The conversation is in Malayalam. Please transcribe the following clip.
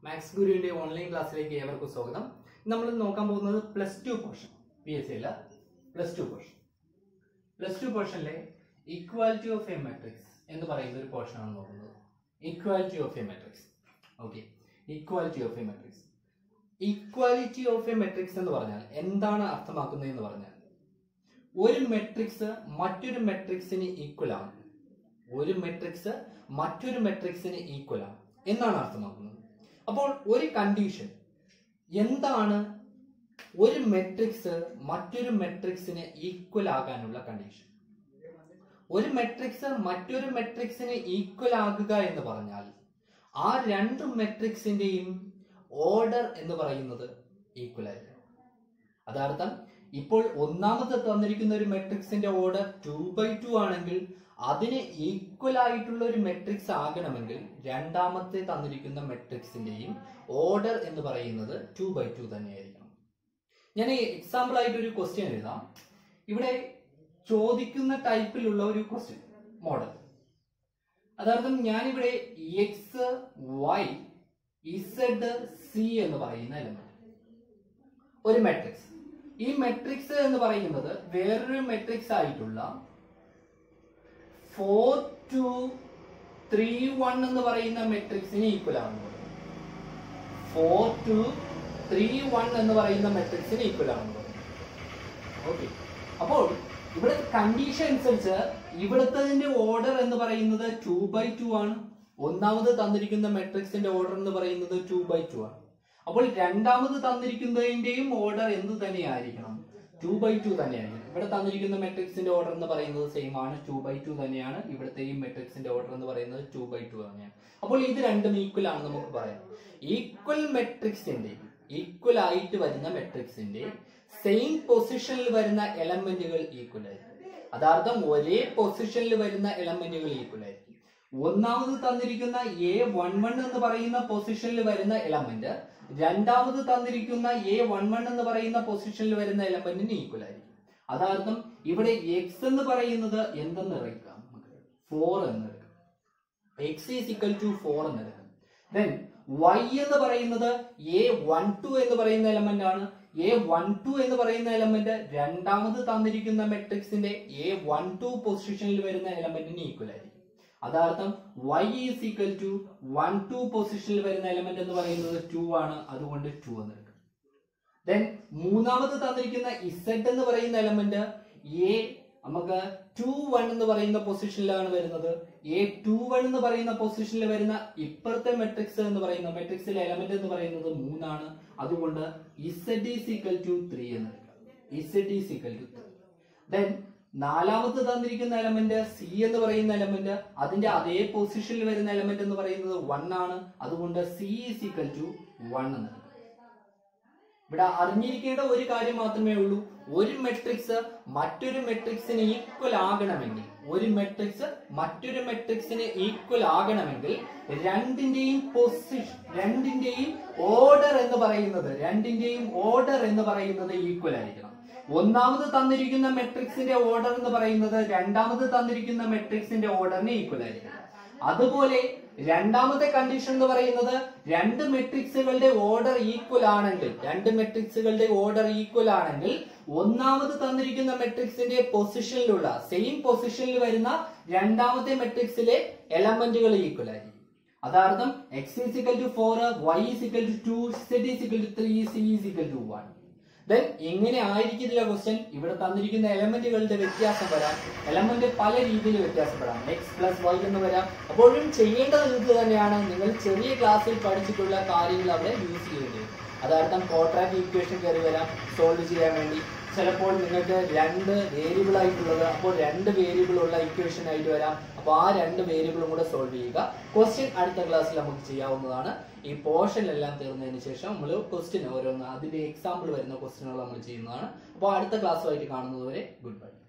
മാത്സ് ഗുരുവിന്റെ ഓൺലൈൻ ക്ലാസ്സിലേക്ക് ഏവർക്കും സ്വാഗതം നമ്മൾ നോക്കാൻ പോകുന്നത് plus two portion P S C അല്ല plus two portion plus two പോർഷനിലെ ഇക്വാലിറ്റി ഓഫ് എ മെട്രിക്സ് എന്ന് പറയുന്ന ഒരു പോർഷനാണ് നോക്കുന്നത് equality of a matrix okay equality of a matrix equality of a matrix എന്ന് പറഞ്ഞാൽ എന്താണ് അർത്ഥമാക്കുന്നത് എന്ന് പറഞ്ഞാൽ ഒരു മെട്രിക്സ് മറ്റൊരു മെട്രിക്സിന് ഈക്വൽ ആണ് ഒരു മെട്രിക്സ് മറ്റൊരു മെട്രിക്സിന് ഈക്വൽ ആണ് എന്നാണ് അർത്ഥമാക്കുന്നത് അപ്പോൾ ഒരു കണ്ടീഷൻ എന്താണ് ഒരു മെട്രിക്സ് മറ്റൊരു മെട്രിക്സിന് ഈക്വൽ ആകാനുള്ള കണ്ടീഷൻ ഒരു മെട്രിക്സ് മറ്റൊരു മെട്രിക്സിന് ഈക്വൽ ആകുക എന്ന് പറഞ്ഞാൽ ആ രണ്ട് മെട്രിക്സിന്റെയും ഓർഡർ എന്ന് പറയുന്നത് ഈക്വൽ ആയിരിക്കും അതാർത്ഥം ഇപ്പോൾ ഒന്നാമത് തന്നിരിക്കുന്ന ഒരു മെട്രിക്സിന്റെ ഓർഡർ ടു ബൈ ടു ആണെങ്കിൽ അതിന് ഈക്വൽ ആയിട്ടുള്ള ഒരു മെട്രിക്സ് ആകണമെങ്കിൽ രണ്ടാമത്തെ തന്നിരിക്കുന്ന മെട്രിക്സിന്റെയും ഓർഡർ എന്ന് പറയുന്നത് ടു ബൈ ടു തന്നെയായിരിക്കണം ഞാൻ എക്സാമ്പിൾ ആയിട്ട് ഒരു ക്വസ്റ്റ്യൻ എഴുതാം ഇവിടെ ചോദിക്കുന്ന ടൈപ്പിലുള്ള ഒരു ക്വസ്റ്റ്യൻ മോഡൽ അതായത് ഞാനിവിടെ എക്സ് വൈ ഇസഡ് സി എന്ന് പറയുന്ന എലമെന്റ് ഒരു മെട്രിക്സ് ഈ മെട്രിക്സ് എന്ന് പറയുന്നത് വേറൊരു മെട്രിക്സ് ആയിട്ടുള്ള ഫോർ ടു ത്രീ വൺ എന്ന് പറയുന്ന മെട്രിക്സിന് ഈക്വൽ ആകുന്നത് ഫോർ ടു ത്രീ വൺ എന്ന് പറയുന്ന മെട്രിക്സിന് ഈക്വൽ ആകുന്നത് ഓക്കെ അപ്പോൾ ഇവിടെ കണ്ടീഷൻ അനുസരിച്ച് ഇവിടുത്തതിന്റെ ഓർഡർ എന്ന് പറയുന്നത് ടു ബൈ ടു ആണ് ഒന്നാമത് തന്നിരിക്കുന്ന മെട്രിക്സിന്റെ ഓർഡർ എന്ന് പറയുന്നത് ടു ബൈ ടു ആണ് അപ്പോൾ രണ്ടാമത് തന്നിരിക്കുന്നതിന്റെയും ഓർഡർ എന്ത് തന്നെയായിരിക്കണം ടു ബൈ ടു തന്നെയായിരിക്കണം ഇവിടെ തന്നിരിക്കുന്ന മെട്രിക്സിന്റെ ഓർഡർ എന്ന് പറയുന്നത് സെയിം ആണ് ടു ബൈ ടു തന്നെയാണ് ഇവിടുത്തെയും മെട്രിക്സിന്റെ ഓർഡർ എന്ന് പറയുന്നത് ടു ബൈ ടു തന്നെയാണ് അപ്പോൾ ഇത് രണ്ടും ഈക്വൽ ആണ് നമുക്ക് പറയാം ഈക്വൽ മെട്രിക്സിന്റെ ഈക്വൽ ആയിട്ട് വരുന്ന മെട്രിക്സിന്റെ സെയിം പൊസിഷനിൽ വരുന്ന എലമെന്റുകൾ ഈക്വൽ ആയിരിക്കും അതാർത്ഥം ഒരേ പൊസിഷനിൽ വരുന്ന എലമെന്റുകൾ ഈക്വൽ ആയിരിക്കും ഒന്നാമത് തന്നിരിക്കുന്ന എ വൺ വൺ എന്ന് പറയുന്ന പൊസിഷനിൽ വരുന്ന എലമെന്റ് രണ്ടാമത് തന്നിരിക്കുന്ന എ വൺ വൺ എന്ന് പറയുന്ന പൊസിഷനിൽ വരുന്ന എലമെന്റിന് ഈക്വൽ ആയിരിക്കും അതാർത്ഥം ഇവിടെ എക്സ് എന്ന് പറയുന്നത് എന്തെന്ന് എടുക്കാം ഫോർ എന്ന് എടുക്കാം x is equal to four എന്ന് എടുക്കാം ദെൻ വൈ എന്ന് പറയുന്നത് എ വൺ ടു എന്ന് പറയുന്ന എലമെന്റ് ആണ് എ വൺ ടു എന്ന് പറയുന്ന എലമെന്റ് രണ്ടാമത് തന്നിരിക്കുന്ന മെട്രിക്സിന്റെ എ വൺ ടു പൊസിഷനിൽ വരുന്ന എലമെന്റിന് ഈക്വൽ ആയിരിക്കും അതാർത്ഥം y is equal to one two പൊസിഷനിൽ വരുന്ന എലമെന്റ് എന്ന് പറയുന്നത് ടു ആണ് അതുകൊണ്ട് ടു എന്ന് എടുക്കും ദെൻ മൂന്നാമത് തന്നിരിക്കുന്ന ഇസഡ് എന്ന് പറയുന്ന എലമെന്റ് എ നമുക്ക് ടു വൺ എന്ന് പറയുന്ന പൊസിഷനിലാണ് വരുന്നത് എ ടു വൺ എന്ന് പറയുന്ന പൊസിഷനിൽ വരുന്ന ഇപ്പുറത്തെ മെട്രിക്സ് എന്ന് പറയുന്ന മെട്രിക്സിലെ എലമെന്റ് എന്ന് പറയുന്നത് മൂന്നാണ് അതുകൊണ്ട് z is equal to three എന്ന് എടുക്കാം z is equal to three then നാലാമത് തന്നിരിക്കുന്ന എലമെന്റ് സി എന്ന് പറയുന്ന എലമെന്റ് അതിന്റെ അതേ പൊസിഷനിൽ വരുന്ന എലമെന്റ് എന്ന് പറയുന്നത് വൺ ആണ് അതുകൊണ്ട് c is equal to one എന്ന് എടുക്കാം ഇവിടെ അറിഞ്ഞിരിക്കേണ്ട ഒരു കാര്യം മാത്രമേ ഉള്ളൂ ഒരു മെട്രിക്സ് മറ്റൊരു മെട്രിക്സിന് ഈക്വൽ ആകണമെങ്കിൽ ഒരു മെട്രിക്സ് മറ്റൊരു മെട്രിക്സിന് ഈക്വൽ ആകണമെങ്കിൽ രണ്ടിന്റെയും പൊസിഷൻ രണ്ടിന്റെയും ഓർഡർ എന്ന് പറയുന്നത് രണ്ടിന്റെയും ഓർഡർ എന്ന് പറയുന്നത് ഈക്വൽ ആയിരിക്കണം ഒന്നാമത് തന്നിരിക്കുന്ന മെട്രിക്സിന്റെ ഓർഡർ എന്ന് പറയുന്നത് രണ്ടാമത് തന്നിരിക്കുന്ന മെട്രിക്സിന്റെ ഓർഡറിന് ഈക്വൽ ആയിരിക്കണം അതുപോലെ രണ്ടാമത്തെ കണ്ടീഷൻ എന്ന് പറയുന്നത് രണ്ട് മെട്രിക്സുകളുടെ ഓർഡർ ഈക്വൽ ആണെങ്കിൽ രണ്ട് മെട്രിക്സുകളുടെ ഓർഡർ ഈക്വൽ ആണെങ്കിൽ ഒന്നാമത് തന്നിരിക്കുന്ന മെട്രിക്സിന്റെ പൊസിഷനിലുള്ള സെയിം പൊസിഷനിൽ വരുന്ന രണ്ടാമത്തെ മെട്രിക്സിലെ എലമെന്റുകൾ ഈക്വൽ ആയിരിക്കും അതാർത്ഥം x is equal to four y is equal to two z is equal to three c is equal to one then എങ്ങനെ ആയിരിക്കില്ല ക്വസ്റ്റ്യൻ ഇവിടെ തന്നിരിക്കുന്ന എലമെന്റുകളുടെ വ്യത്യാസം വരാം എലമെന്റ് പല രീതിയിൽ വ്യത്യാസപ്പെടാം എക്സ് പ്ലസ് വൈ എന്ന് വരാം അപ്പോഴും ചെയ്യേണ്ടത് ഇത് തന്നെയാണ് നിങ്ങൾ ചെറിയ ക്ലാസ്സിൽ പഠിച്ചിട്ടുള്ള കാര്യങ്ങൾ അവിടെ യൂസ് ചെയ്യേണ്ടി വരും അതാർത്ഥം കോൺട്രാക്ട് ഈക്വേഷൻ കയറി വരാം സോൾവ് ചെയ്യാൻ വേണ്ടി ചിലപ്പോൾ നിങ്ങൾക്ക് രണ്ട് വേരിയബിൾ ആയിട്ടുള്ളത് അപ്പോൾ രണ്ട് വേരിയബിൾ ഉള്ള ഇക്വേഷൻ ആയിട്ട് വരാം അപ്പോൾ ആ രണ്ട് വേരിയബിളും കൂടെ സോൾവ് ചെയ്യുക ക്വസ്റ്റ്യൻ അടുത്ത ക്ലാസ്സിൽ നമുക്ക് ചെയ്യാവുന്നതാണ് ഈ പോർഷൻ എല്ലാം തീർന്നതിന് ശേഷം നമ്മൾ ക്വസ്റ്റ്യൻ ഓരോന്ന് അതിന്റെ എക്സാമ്പിൾ വരുന്ന ക്വസ്റ്റ്യനുകൾ നമ്മൾ ചെയ്യുന്നതാണ് അപ്പോൾ അടുത്ത ക്ലാസ്സുമായിട്ട് കാണുന്നതുവരെ ഗുഡ് ബൈ